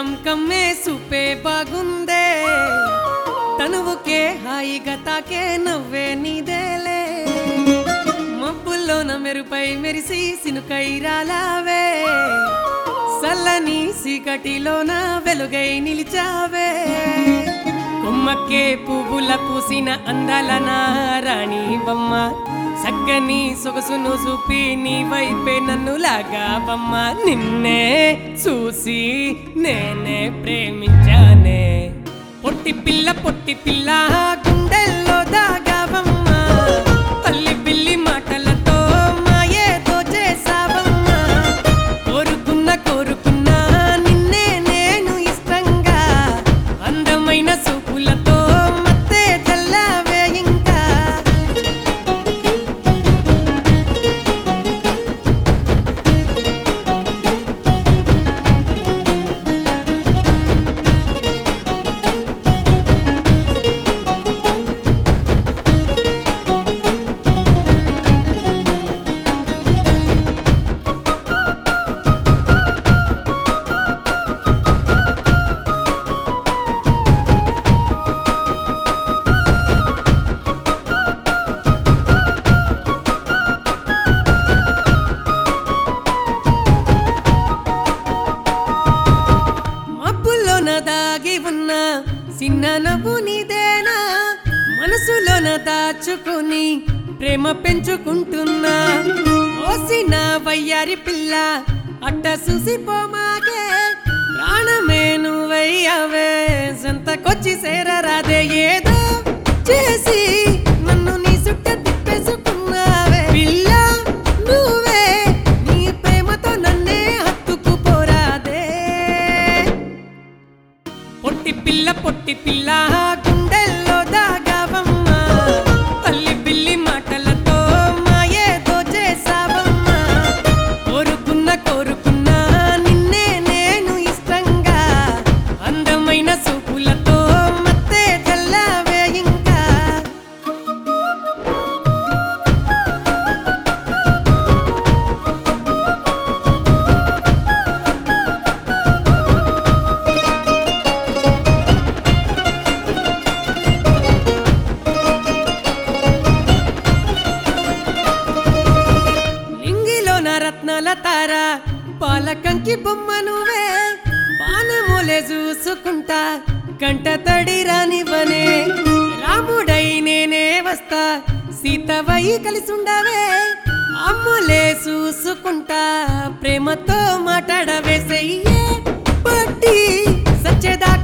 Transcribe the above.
come కమ్మే సూపే బాగుందే తనువుకే హాయిగా తాకే నవ్వే నీదేలే మబ్బుల్లోన మెరుపై మెరిసి సినుకై రాలావే సల్లని సీకటిలోన వెలుగై నిలిచావే కొమ్మకే పువ్వుల పూసిన అందాల నారాణి బొమ్మ సగ్గని సొగసును చూపి నీ వైపే నన్ను లాగావమ్మ నిన్నే చూసి నేనే ప్రేమించానే పొట్టి పిల్ల పొట్టి పిల్ల గుండెల్లో దాగావమ్మ పల్లి పిల్లి మాటలతో మాయేదో చేసావమ్మా కోరుకున్న కోరుకున్న నిన్నే నేను ఇష్టంగా అందమైన సూపులతో మత్తే చల్లావే ఇంకా మబ్బుల్లోన దాగి ఉన్న చిన్న నవ్వు నీదేనా మనసులోన దాచుకుని ప్రేమ పెంచుకుంటున్నా ఓసిన వయ్యారి పిల్ల అట్ట చూసిపోమాకే ప్రాణమే నువ్వయ్యావే సంతకొచ్చి సేరరాదే ఏదో చేసి నన్ను నీ సుట్ట తిప్పేసుకున్నావే పిల్ల నువ్వే నీ ప్రేమతో నన్నే హత్తుకుపోరాదే పొట్టి పిల్ల పొట్టి పిల్ల గుండెల్లో దాగావమ్మ పల్లి పిల్లి మాటలతో మాయేదో చేసావమ్మా కోరుకున్న కోరుకున్న నిన్నే నేను ఇష్టంగా అందమైన సూపులతో మత్తే చల్లావే ఇంకా లింగిలోన రత్నాల తార పాలకంకి బొమ్మ నువ్వే పానములే చూసుకుంటా కంట తడి రానివ్వనే రాముడై నేనే వస్తా సీతవై కలిసుండవే అమ్ములే చూసుకుంటా ప్రేమతో మాట్లాడవే సెయ్యే పట్టి సచ్చేదాకా